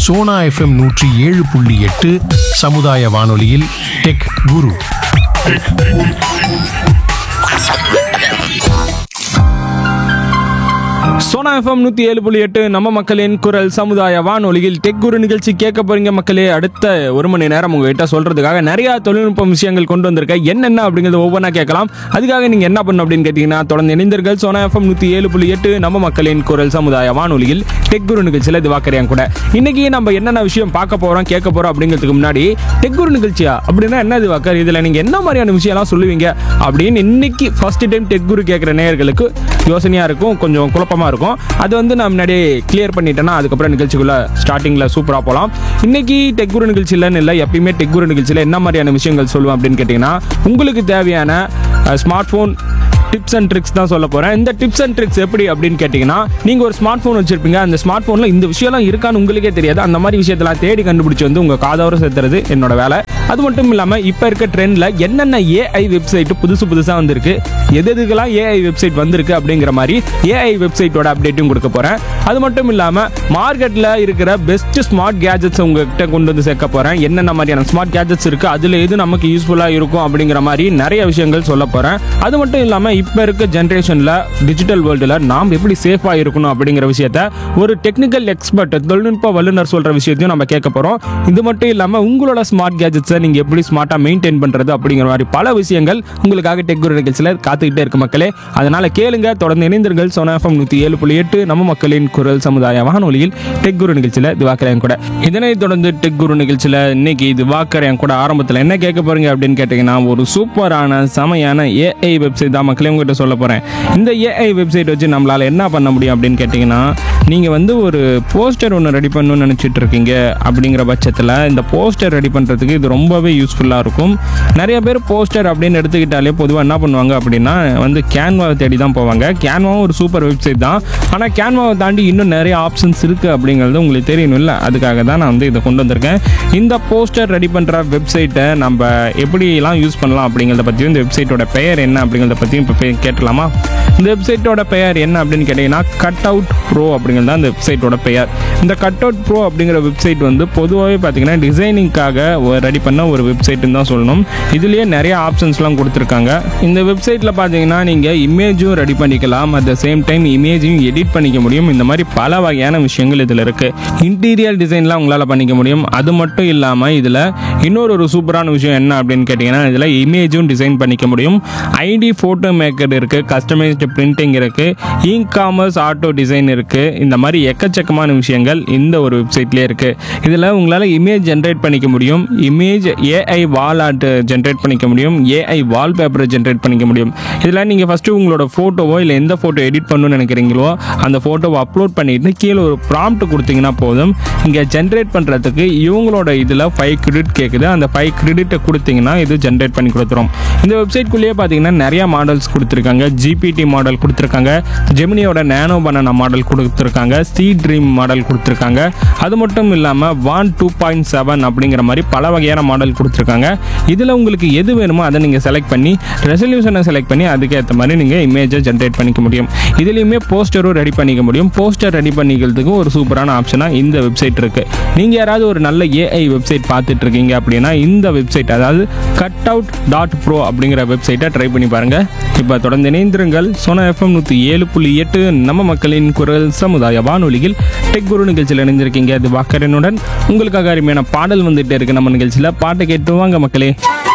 Sona FM நூற்றி ஏழு புள்ளி எட்டு சமுதாய வானொலியில் டெக் குரு சோனா எஃப்எம் நூற்றி ஏழு புள்ளி எட்டு நம்ம மக்களின் குரல் சமுதாய வானொலியில் டெக் குரு நிகழ்ச்சி கேட்க போறீங்க மக்களே அடுத்த ஒரு மணி நேரம் உங்ககிட்ட சொல்றதுக்காக நிறைய தொழில்நுட்ப விஷயங்கள் கொண்டு வந்திருக்கேன் என்னென்ன அப்படிங்கிறத ஒவ்வொன்றா கேட்கலாம் அதுக்காக நீங்க என்ன பண்ணணும் அப்படின்னு கேட்டீங்கன்னா தொடர்ந்து இணைந்தீர்கள் சோனா எஃப்எம் நூற்றி ஏழு புள்ளி எட்டு நம்ம மக்களின் குரல் சமுதாய வானொலியில் டெக் குரு நிகழ்ச்சியில் இது வாக்கறியான் கூட இன்னைக்கு நம்ம என்னென்ன விஷயம் பார்க்க போறோம் கேட்க போறோம் அப்படிங்கிறதுக்கு முன்னாடி டெக் குரு நிகழ்ச்சியா அப்படின்னா என்ன இது வாக்கர் இதுல நீங்க என்ன மாதிரியான விஷயம்லாம் சொல்லுவீங்க அப்படின்னு இன்னைக்கு ஃபர்ஸ்ட் டைம் டெக் குரு கேட்குற நேயர்களுக்கு யோசனையா இருக்கும் கொஞ்சம் குழப்பமா இருக்கும் அது வந்து நான் முன்னாடியே கிளியர் பண்ணிட்டேன்னா அதுக்கப்புறம் நிகழ்ச்சிக்குள்ள ஸ்டார்டிங்ல சூப்பரா போகலாம் இன்னைக்கு டெக் குரு நிகழ்ச்சியிலன்னு இல்லை எப்பயுமே டெக் குரு நிகழ்ச்சியில் என்ன மாதிரியான விஷயங்கள் சொல்லுவேன் அப்படின்னு கேட்டிங்கன்னா உங்களுக்கு தேவையான smartphone tips and tricks தான் சொல்ல போகிறேன் இந்த டிப்ஸ் அண்ட் ட்ரிக்ஸ் எப்படி அப்படின்னு கேட்டிங்கன்னா நீங்கள் ஒரு ஸ்மார்ட் ஃபோன் வச்சிருப்பீங்க அந்த ஸ்மார்ட் ஃபோனில் இந்த விஷயம்லாம் இருக்கான்னு உங்களுக்கே தெரியாது அந்த மாதிரி விஷயத்தெல்லாம் தேடி கண்டுபிடிச்சி வந்து உங்கள் காதோர சேர்த்துறது என்னோட வேலை அது மட்டும் இல்லாமல் இப்போ இருக்க ட்ரெண்டில் என்னென்ன ஏஐ வெப்சைட் புதுசு புதுசாக வந்திருக்கு எது எதுக்கெல்லாம் ஏஐ வெப்சைட் வந்திருக்கு அப்படிங்கிற மாதிரி ஏஐ வெப்சைட்டோட அப்டேட்டும் கொடுக்க போகிறேன் அது மட்டும் இல்லாமல் மார்க்கெட்டில் இருக்கிற பெஸ்ட் ஸ்மார்ட் கேஜெட்ஸ் உங்ககிட்ட கொண்டு வந்து சேர்க்க போகிறேன் என்னென்ன மாதிரியான ஸ்மார்ட் கேஜெட்ஸ் இருக்குது அதில் எது நமக்கு யூஸ்ஃபுல்லாக இருக்கும் அப்படிங்கிற மாதிரி நிறைய விஷயங்கள் சொல்ல போகிறேன் அது மட்டும் இல்லாமல் இப்போ இருக்க ஜென்ரேஷனில் டிஜிட்டல் வேர்ல்டில் நாம் எப்படி சேஃபாக இருக்கணும் அப்படிங்கிற விஷயத்த ஒரு டெக்னிக்கல் எக்ஸ்பர்ட் தொழில்நுட்ப வல்லுநர் சொல்கிற விஷயத்தையும் நம்ம கேட்க போகிறோம் இது மட்டும் இல்லாமல் உங்களோட ஸ்மார்ட் கேஜெட்ஸை நீங்கள் எப்படி ஸ்மார்ட்டாக மெயின்டைன் பண்ணுறது அப்படிங்கிற மாதிரி பல விஷயங்கள் உங்களுக்காக டெக் குரு நிகழ்ச்சியில் காத்துக்கிட்டே இருக்கு மக்களே அதனால் கேளுங்க தொடர்ந்து இணைந்தீர்கள் சோனா எஃப்எம் நூற்றி ஏழு புள்ளி எட்டு நம்ம மக்களின் குரல் சமுதாய வானொலியில் டெக் குரு நிகழ்ச்சியில் திவாக்கரையன் கூட இதனைத் தொடர்ந்து டெக் குரு நிகழ்ச்சியில் இன்னைக்கு திவாக்கரையன் கூட ஆரம்பத்தில் என்ன கேட்க போறீங்க அப்படின்னு கேட்டிங்கன்னா ஒரு சூப்பரான செமையான ஏஐ வெப்சைட் தான் மக்களே உங்ககிட்ட சொல்ல போகிறேன் இந்த ஏஐ வெப்சைட் வச்சு நம்மளால் என்ன பண்ண முடியும் அப்படின்னு கேட்டிங்கன்னா நீங்கள் வந்து ஒரு போஸ்டர் ஒன்று ரெடி பண்ணணும்னு நினச்சிட்டு இருக்கீங்க அப்படிங்கிற பட்சத்தில் இந்த போஸ்டர் ரெடி பண்ணுறதுக்கு இது ரொம்பவே யூஸ்ஃபுல்லாக இருக்கும் நிறைய பேர் போஸ்டர் அப்படின்னு எடுத்துக்கிட்டாலே பொதுவாக என்ன பண்ணுவாங்க அப்படின்னா வந்து கேன்வாவை தேடி தான் போவாங்க கேன்வாவும் ஒரு சூப்பர் வெப்சைட் தான் ஆனால் கேன்வாவை தாண்டி இன்னும் நிறைய ஆப்ஷன்ஸ் இருக்குது அப்படிங்கிறது உங்களுக்கு தெரியணும்ல அதுக்காக தான் நான் வந்து இதை கொண்டு வந்திருக்கேன் இந்த போஸ்டர் ரெடி பண்ணுற வெப்சைட்டை நம்ம எப்படிலாம் யூஸ் பண்ணலாம் அப்படிங்கிறத பற்றியும் இந்த வெப்சைட்டோட பெயர் என்ன அப்படிங்கிறத பற்றியும் இப்போ கேட்டலாமா இந்த வெப்சைட்டோட பெயர் என்ன அப்படின்னு கேட்டிங்கன்னா கட் அவுட் ப்ரோ அப்படிங்கிறது தான் இந்த வெப்சைட்டோட பெயர் இந்த கட் அவுட் ப்ரோ அப்படிங்கிற வெப்சைட் வந்து பொதுவாகவே பார்த்தீங்கன்னா டிசைனிங்காக ரெடி பண்ண ஒரு வெப்சைட்டுன்னு தான் சொல்லணும் இதுலேயே நிறைய ஆப்ஷன்ஸ்லாம் கொடுத்துருக்காங்க இந்த வெப்சைட்டில் பார்த்தீங்கன்னா நீங்கள் இமேஜும் ரெடி பண்ணிக்கலாம் அட் த சேம் டைம் இமேஜையும் எடிட் பண்ணிக்க முடியும் இந்த மாதிரி பல வகையான விஷயங்கள் இதில் இருக்குது இன்டீரியர் டிசைன்லாம் உங்களால் பண்ணிக்க முடியும் அது மட்டும் இல்லாமல் இதில் இன்னொரு ஒரு சூப்பரான விஷயம் என்ன அப்படின்னு கேட்டிங்கன்னா இதில் இமேஜும் டிசைன் பண்ணிக்க முடியும் ஐடி ஃபோட்டோ மேக்கர் இருக்குது கஸ்டமைஸ்டு பிரிண்டிங் இருக்குது இ காமர்ஸ் ஆட்டோ டிசைன் இருக்குது இந்த மாதிரி எக்கச்சக்கமான விஷயங்கள் இந்த ஒரு வெப்சைட்லேயே இருக்குது இதில் உங்களால் இமேஜ் ஜென்ரேட் பண்ணிக்க முடியும் image AI wall art generate பண்ணிக்க முடியும் ஏஐ வால் பேப்பரை ஜென்ரேட் பண்ணிக்க முடியும் இதில் நீங்கள் ஃபஸ்ட்டு உங்களோட ஃபோட்டோவோ இல்லை எந்த ஃபோட்டோ எடிட் பண்ணணும்னு நினைக்கிறீங்களோ அந்த ஃபோட்டோவை அப்லோட் பண்ணிட்டு கீழே ஒரு ப்ராம்ப்ட் கொடுத்தீங்கன்னா போதும் இங்கே ஜென்ரேட் பண்ணுறதுக்கு இவங்களோட இதில் ஃபைவ் கிரெடிட் கேட்குது அந்த ஃபைவ் கிரெடிட்டை கொடுத்தீங்கன்னா இது ஜென்ரேட் பண்ணி கொடுத்துரும் இந்த வெப்சைட்குள்ளேயே பார்த்தீங்கன்னா நிறைய மாடல்ஸ் கொடுத்துருக்காங்க ஜிபிடி மாடல் கொடுத்துருக்காங்க ஜெமினியோட நேனோ பனானா மாடல் கொடுத்துருக்காங்க சி ட்ரீம் மாடல் கொடுத்துருக்காங்க அது மட்டும் இல்லாமல் வான் டூ பாயிண்ட் செவன் அப்படிங்கிற மாதிரி பல வகையான மாடல் கொடுத்துருக்காங்க இதில் உங்களுக்கு எது வேணுமோ அதை நீங்கள் செலக்ட் பண்ணி ரெசல்யூஷனை செலக்ட் பண்ணி அதுக்கேற்ற மாதிரி நீங்கள் இமேஜை ஜென்ரேட் பண்ணிக்க முடியும் இதுலேயுமே போஸ்டரும் ரெடி பண்ணிக்க முடியும் போஸ்டர் ரெடி பண்ணிக்கிறதுக்கு ஒரு சூப்பரான ஆப்ஷனாக இந்த வெப்சைட் இருக்குது நீங்கள் யாராவது ஒரு நல்ல ஏஐ வெப்சைட் பார்த்துட்டு இருக்கீங்க அப்படின்னா இந்த வெப்சைட் அதாவது கட் அவுட் டாட் ப்ரோ அப்படிங்கிற வெப்சைட்டை ட்ரை பண்ணி பாருங்கள் இப்போ தொடர்ந்து இணைந்திருங்கள் சோனா எஃப்எம் நூற்றி ஏழு புள்ளி எட்டு நம்ம மக்களின் குரல் சமுதாய வானொலியில் டெக் குரு நிகழ்ச்சியில் இணைந்திருக்கீங்க அது வாக்கரனுடன் உங்களுக்காக அருமையான பாடல் வந்துட்டே இருக்கு நம்ம நிகழ்ச்சியில் பாட்டை கேட்டு வாங்க மக்களே